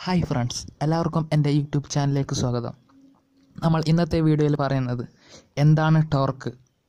hi friends എല്ലാവർക്കും എൻ്റെ YouTube ചാനലിലേക്ക് സ്വാഗതം നമ്മൾ ഇന്നത്തെ വീഡിയോയിൽ പറയുന്നത് എന്താണ് ടോർക്ക്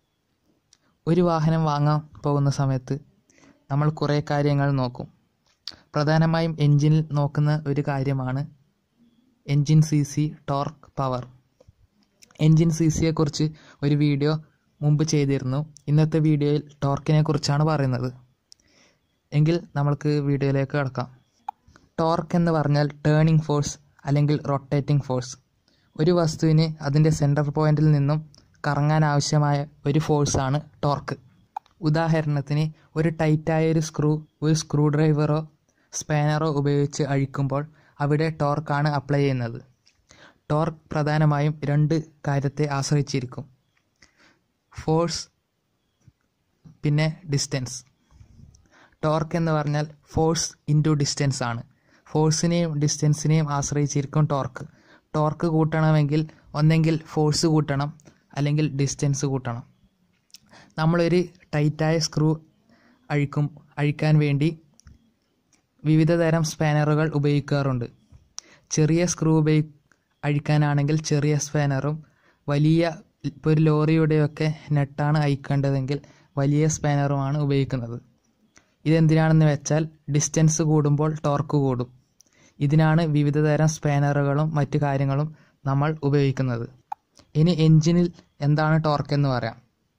ഒരു വാഹനം വാങ്ങാൻ പോകുന്ന സമയത്ത് നമ്മൾ കുറേ കാര്യങ്ങൾ നോക്കും പ്രധാനമായും എൻജിനിൽ നോക്കുന്ന ഒരു കാര്യമാണ് engine C C torque power engine C സിയെക്കുറിച്ച് ഒരു വീഡിയോ മുമ്പ് ചെയ്തിരുന്നു ഇന്നത്തെ വീഡിയോയിൽ ടോർക്കിനെ കുറിച്ചാണ് പറയുന്നത് എങ്കിൽ നമ്മൾക്ക് വീഡിയോയിലേക്ക് കിടക്കാം ടോർക്ക് എന്ന് പറഞ്ഞാൽ ടേണിംഗ് ഫോഴ്സ് അല്ലെങ്കിൽ റൊട്ടേറ്റിംഗ് ഫോഴ്സ് ഒരു വസ്തുവിന് അതിൻ്റെ സെൻറ്റർ പോയിന്റിൽ നിന്നും കറങ്ങാൻ ആവശ്യമായ ഒരു ഫോഴ്സാണ് ടോർക്ക് ഉദാഹരണത്തിന് ഒരു ടൈറ്റായ ഒരു സ്ക്രൂ ഒരു സ്ക്രൂ ഡ്രൈവറോ സ്പാനറോ ഉപയോഗിച്ച് അഴിക്കുമ്പോൾ അവിടെ ടോർക്കാണ് അപ്ലൈ ചെയ്യുന്നത് ടോർക്ക് പ്രധാനമായും രണ്ട് കാര്യത്തെ ആശ്രയിച്ചിരിക്കും ഫോഴ്സ് പിന്നെ ഡിസ്റ്റൻസ് ടോർക്ക് എന്ന് പറഞ്ഞാൽ ഫോഴ്സ് ഇൻറ്റു ഡിസ്റ്റൻസ് ആണ് ഫോഴ്സിനെയും ഡിസ്റ്റൻസിനെയും ആശ്രയിച്ചിരിക്കും ടോർക്ക് ടോർക്ക് കൂട്ടണമെങ്കിൽ ഒന്നെങ്കിൽ ഫോഴ്സ് കൂട്ടണം അല്ലെങ്കിൽ ഡിസ്റ്റൻസ് കൂട്ടണം നമ്മളൊരു ടൈറ്റായ സ്ക്രൂ അഴിക്കും അഴിക്കാൻ വേണ്ടി വിവിധ തരം സ്പാനറുകൾ ഉപയോഗിക്കാറുണ്ട് ചെറിയ സ്ക്രൂ ഉപയോഗി അഴിക്കാനാണെങ്കിൽ ചെറിയ സ്പാനറും വലിയ ഇപ്പോൾ ഒരു ലോറിയുടെയൊക്കെ നെട്ടാണ് അയക്കേണ്ടതെങ്കിൽ വലിയ സ്പാനറുമാണ് ഉപയോഗിക്കുന്നത് ഇതെന്തിനാണെന്ന് വെച്ചാൽ ഡിസ്റ്റൻസ് കൂടുമ്പോൾ ടോർക്ക് കൂടും ഇതിനാണ് വിവിധ തരം സ്പാനറുകളും മറ്റു കാര്യങ്ങളും നമ്മൾ ഉപയോഗിക്കുന്നത് ഇനി എൻജിനിൽ എന്താണ് ടോർക്ക് എന്ന് പറയാം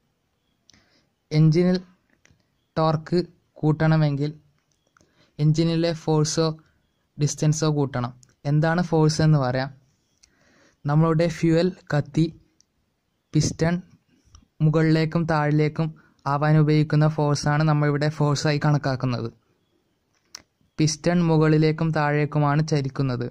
എൻജിനിൽ ടോർക്ക് കൂട്ടണമെങ്കിൽ എൻജിനിലെ ഫോഴ്സോ ഡിസ്റ്റൻസോ കൂട്ടണം എന്താണ് ഫോഴ്സ് എന്ന് പറയാം നമ്മളുടെ ഫ്യുവൽ കത്തി പിസ്റ്റൺ മുകളിലേക്കും താഴിലേക്കും ആവാൻ ഉപയോഗിക്കുന്ന ഫോഴ്സാണ് നമ്മളിവിടെ ഫോഴ്സായി കണക്കാക്കുന്നത് പിസ്റ്റൺ മുകളിലേക്കും താഴേക്കുമാണ് ചലിക്കുന്നത്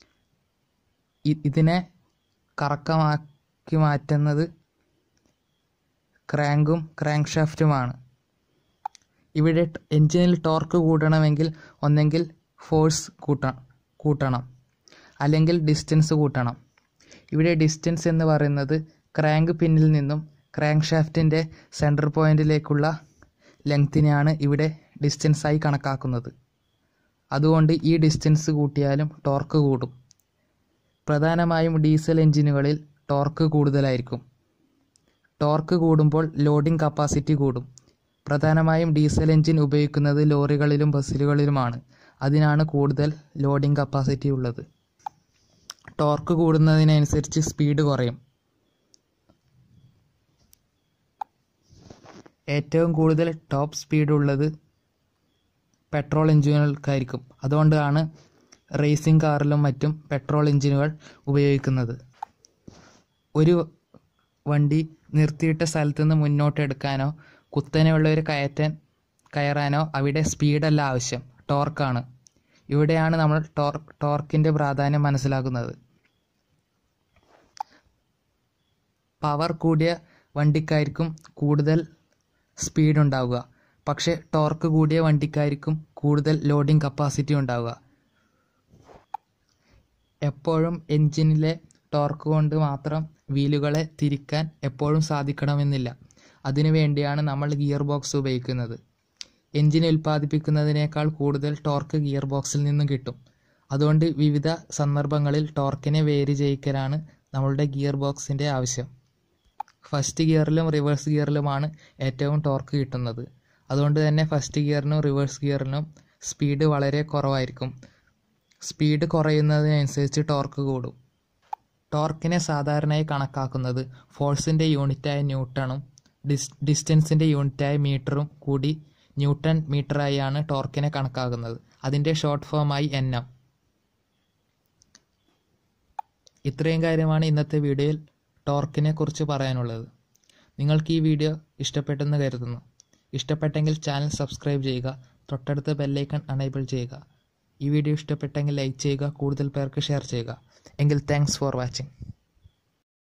ഇതിനെ കറക്കമാക്കി മാറ്റുന്നത് ക്രാങ്കും ക്രാങ്ക് ഷാഫ്റ്റുമാണ് ഇവിടെ എൻജിനിൽ ടോർക്ക് കൂട്ടണമെങ്കിൽ ഒന്നെങ്കിൽ ഫോഴ്സ് കൂട്ട കൂട്ടണം അല്ലെങ്കിൽ ഡിസ്റ്റൻസ് കൂട്ടണം ഇവിടെ ഡിസ്റ്റൻസ് എന്ന് പറയുന്നത് ക്രാങ്ക് പിന്നിൽ നിന്നും ക്രാങ്ക് ഷാഫ്റ്റിൻ്റെ സെൻറ്റർ പോയിന്റിലേക്കുള്ള ലെങ്തിനെയാണ് ഇവിടെ ഡിസ്റ്റൻസായി കണക്കാക്കുന്നത് അതുകൊണ്ട് ഈ ഡിസ്റ്റൻസ് കൂട്ടിയാലും ടോർക്ക് കൂടും പ്രധാനമായും ഡീസൽ എഞ്ചിനുകളിൽ ടോർക്ക് കൂടുതലായിരിക്കും ടോർക്ക് കൂടുമ്പോൾ ലോഡിംഗ് കപ്പാസിറ്റി കൂടും പ്രധാനമായും ഡീസൽ എഞ്ചിൻ ഉപയോഗിക്കുന്നത് ലോറികളിലും ബസ്സുകളിലുമാണ് അതിനാണ് കൂടുതൽ ലോഡിംഗ് കപ്പാസിറ്റി ഉള്ളത് ടോർക്ക് കൂടുന്നതിനനുസരിച്ച് സ്പീഡ് കുറയും ഏറ്റവും കൂടുതൽ ടോപ്പ് സ്പീഡ് ഉള്ളത് പെട്രോൾ എഞ്ചിനുകൾക്കായിരിക്കും അതുകൊണ്ടാണ് റേസിംഗ് കാറിലും മറ്റും പെട്രോൾ എഞ്ചിനുകൾ ഉപയോഗിക്കുന്നത് ഒരു വണ്ടി നിർത്തിയിട്ട സ്ഥലത്ത് നിന്ന് മുന്നോട്ട് എടുക്കാനോ കുത്തനെയുള്ള ഒരു കയറ്റൻ കയറാനോ അവിടെ സ്പീഡല്ല ആവശ്യം ടോർക്കാണ് ഇവിടെയാണ് നമ്മൾ ടോർ ടോർക്കിൻ്റെ പ്രാധാന്യം മനസ്സിലാക്കുന്നത് പവർ കൂടിയ വണ്ടിക്കായിരിക്കും കൂടുതൽ സ്പീഡ് ഉണ്ടാവുക പക്ഷേ ടോർക്ക് കൂടിയ വണ്ടിക്കായിരിക്കും കൂടുതൽ ലോഡിംഗ് കപ്പാസിറ്റി ഉണ്ടാവുക എപ്പോഴും എൻജിനിലെ ടോർക്ക് കൊണ്ട് മാത്രം വീലുകളെ തിരിക്കാൻ എപ്പോഴും സാധിക്കണമെന്നില്ല അതിനു വേണ്ടിയാണ് നമ്മൾ ഗിയർ ബോക്സ് ഉപയോഗിക്കുന്നത് എൻജിൻ ഉൽപ്പാദിപ്പിക്കുന്നതിനേക്കാൾ കൂടുതൽ ടോർക്ക് ഗിയർ ബോക്സിൽ നിന്നും കിട്ടും അതുകൊണ്ട് വിവിധ സന്ദർഭങ്ങളിൽ ടോർക്കിനെ വേരി ചെയ്യിക്കലാണ് നമ്മളുടെ ഗിയർ ബോക്സിൻ്റെ ആവശ്യം ഫസ്റ്റ് ഗിയറിലും റിവേഴ്സ് ഗിയറിലുമാണ് ഏറ്റവും ടോർക്ക് കിട്ടുന്നത് അതുകൊണ്ട് തന്നെ ഫസ്റ്റ് ഗിയറിനും റിവേഴ്സ് ഗിയറിനും സ്പീഡ് വളരെ കുറവായിരിക്കും സ്പീഡ് കുറയുന്നതിനനുസരിച്ച് ടോർക്ക് കൂടും ടോർക്കിനെ സാധാരണയായി കണക്കാക്കുന്നത് ഫോഴ്സിൻ്റെ യൂണിറ്റായ ന്യൂട്ടണും ഡിസ് ഡിസ്റ്റൻസിൻ്റെ യൂണിറ്റായ മീറ്ററും കൂടി ന്യൂട്ടൺ മീറ്ററായാണ് ടോർക്കിനെ കണക്കാക്കുന്നത് അതിൻ്റെ ഷോർട്ട് ഫോമായി എൻ എം ഇത്രയും കാര്യമാണ് ഇന്നത്തെ വീഡിയോയിൽ ടോർക്കിനെ കുറിച്ച് പറയാനുള്ളത് നിങ്ങൾക്ക് ഈ വീഡിയോ ഇഷ്ടപ്പെട്ടെന്ന് കരുതുന്നു ഇഷ്ടപ്പെട്ടെങ്കിൽ ചാനൽ സബ്സ്ക്രൈബ് ചെയ്യുക തൊട്ടടുത്ത ബെല്ലൈക്കൺ അണേബിൾ ചെയ്യുക ഈ വീഡിയോ ഇഷ്ടപ്പെട്ടെങ്കിൽ ലൈക്ക് ചെയ്യുക കൂടുതൽ പേർക്ക് ഷെയർ ചെയ്യുക എങ്കിൽ താങ്ക്സ് ഫോർ വാച്ചിങ്